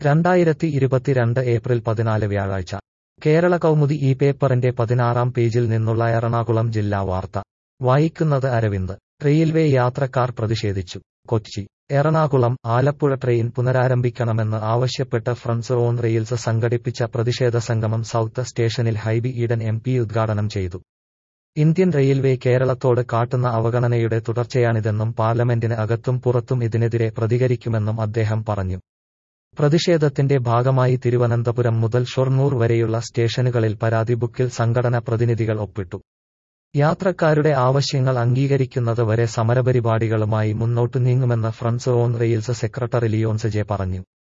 രണ്ടായിരത്തി ഇരുപത്തിരണ്ട് ഏപ്രിൽ പതിനാല് വ്യാഴാഴ്ച കേരള കൗമുദി ഈ പേപ്പറിന്റെ പതിനാറാം പേജിൽ നിന്നുള്ള എറണാകുളം ജില്ലാ വാർത്ത വായിക്കുന്നത് അരവിന്ദ് റെയിൽവേ യാത്രക്കാർ പ്രതിഷേധിച്ചു കൊച്ചി എറണാകുളം ആലപ്പുഴ ട്രെയിൻ പുനരാരംഭിക്കണമെന്ന് ആവശ്യപ്പെട്ട് ഫ്രണ്ട്സ് ഓൺ റെയിൽസ് സംഘടിപ്പിച്ച പ്രതിഷേധ സംഗമം സൗത്ത് സ്റ്റേഷനിൽ ഹൈബി ഈഡൻ എം പി ഉദ്ഘാടനം ചെയ്തു ഇന്ത്യൻ റെയിൽവേ കേരളത്തോട് കാട്ടുന്ന അവഗണനയുടെ തുടർച്ചയാണിതെന്നും പാർലമെന്റിന് അകത്തും പുറത്തും ഇതിനെതിരെ പ്രതികരിക്കുമെന്നും അദ്ദേഹം പറഞ്ഞു പ്രതിഷേധത്തിന്റെ ഭാഗമായി തിരുവനന്തപുരം മുതൽ ഷൊർണൂർ വരെയുള്ള സ്റ്റേഷനുകളിൽ പരാതി ബുക്കിൽ സംഘടന പ്രതിനിധികൾ ഒപ്പിട്ടു യാത്രക്കാരുടെ ആവശ്യങ്ങൾ അംഗീകരിക്കുന്നത് വരെ സമരപരിപാടികളുമായി മുന്നോട്ടു നീങ്ങുമെന്ന് friends on rails secretary Lyons J പറഞ്ഞു